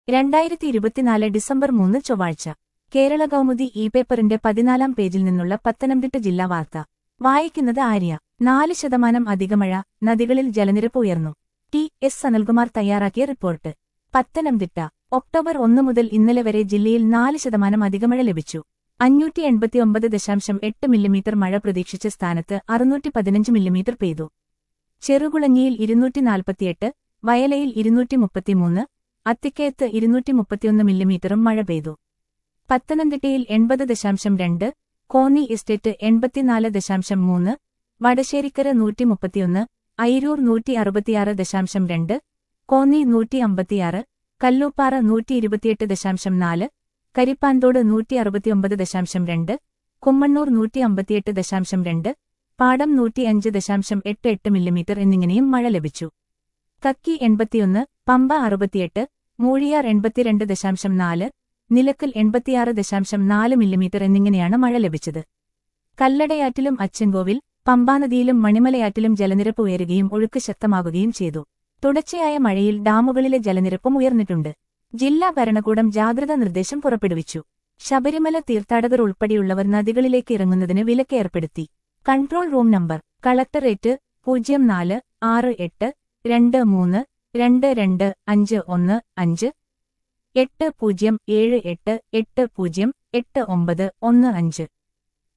രണ്ടായിരത്തി ഇരുപത്തിനാല് ഡിസംബർ മൂന്ന് ചൊവ്വാഴ്ച കേരള കൗമുദി ഇ പേപ്പറിന്റെ പതിനാലാം പേജിൽ നിന്നുള്ള പത്തനംതിട്ട ജില്ലാ വാർത്ത വായിക്കുന്നത് ആര്യ നാല് ശതമാനം അധികമഴ നദികളിൽ ജലനിരപ്പ് ഉയർന്നു ടി എസ് സനൽകുമാർ തയ്യാറാക്കിയ റിപ്പോർട്ട് പത്തനംതിട്ട ഒക്ടോബർ ഒന്ന് മുതൽ ഇന്നലെ വരെ ജില്ലയിൽ നാല് ശതമാനം അധികമഴ ലഭിച്ചു അഞ്ഞൂറ്റി എൺപത്തിയൊമ്പത് ദശാംശം എട്ട് മില്ലിമീറ്റർ മഴ പ്രതീക്ഷിച്ച സ്ഥാനത്ത് അറുന്നൂറ്റി പതിനഞ്ച് മില്ലിമീറ്റർ പെയ്തു ചെറുകുളഞ്ഞിയിൽ ഇരുന്നൂറ്റി നാൽപ്പത്തിയെട്ട് വയലയിൽ ഇരുന്നൂറ്റി മുപ്പത്തിമൂന്ന് അത്തിക്കയത്ത് ഇരുന്നൂറ്റി മുപ്പത്തിയൊന്ന് മില്ലിമീറ്ററും മഴ പെയ്തു പത്തനംതിട്ടയിൽ എൺപത് ദശാംശം രണ്ട് കോന്നി എസ്റ്റേറ്റ് എൺപത്തിനാല് ദശാംശം മൂന്ന് വടശ്ശേരിക്കര നൂറ്റി മുപ്പത്തിയൊന്ന് അയിരൂർ നൂറ്റി അറുപത്തിയാറ് ദശാംശം രണ്ട് കോന്നി നൂറ്റി അമ്പത്തിയാറ് കല്ലൂപ്പാറ നൂറ്റി ഇരുപത്തിയെട്ട് ദശാംശം നാല് കരിപ്പാന്തോട് നൂറ്റി അറുപത്തിയൊമ്പത് ദശാംശം രണ്ട് കുമ്മണ്ണൂർ നൂറ്റി അമ്പത്തിയെട്ട് ദശാംശം രണ്ട് പാടം നൂറ്റിയഞ്ച് ദശാംശം എട്ട് എട്ട് മില്ലിമീറ്റർ എന്നിങ്ങനെയും മഴ ലഭിച്ചു കക്കി എൺപത്തിയൊന്ന് പമ്പ അറുപത്തിയെട്ട് മൂഴിയാർ എൺപത്തിരണ്ട് ദശാംശം നാല് നിലക്കൽ എൺപത്തിയാറ് ദശാംശം നാല് മില്ലിമീറ്റർ എന്നിങ്ങനെയാണ് മഴ ലഭിച്ചത് കല്ലടയാറ്റിലും അച്ചൻകോവിൽ പമ്പാനദിയിലും മണിമലയാറ്റിലും ജലനിരപ്പ് ഉയരുകയും ഒഴുക്ക് ശക്തമാകുകയും ചെയ്തു തുടർച്ചയായ മഴയിൽ ഡാമുകളിലെ ജലനിരപ്പും ഉയർന്നിട്ടുണ്ട് ജില്ലാ ഭരണകൂടം ജാഗ്രതാ നിർദ്ദേശം പുറപ്പെടുവിച്ചു ശബരിമല തീർത്ഥാടകർ ഉൾപ്പെടെയുള്ളവർ നദികളിലേക്ക് ഇറങ്ങുന്നതിന് വിലക്ക് ഏർപ്പെടുത്തി കൺട്രോൾ റൂം നമ്പർ കളക്ടറേറ്റ് പൂജ്യം നാല് ആറ് എട്ട് രണ്ട് മൂന്ന് രണ്ട് രണ്ട് അഞ്ച് ഒന്ന് അഞ്ച് എട്ട് പൂജ്യം ഏഴ് എട്ട് എട്ട് പൂജ്യം എട്ട് ഒമ്പത് ഒന്ന് അഞ്ച്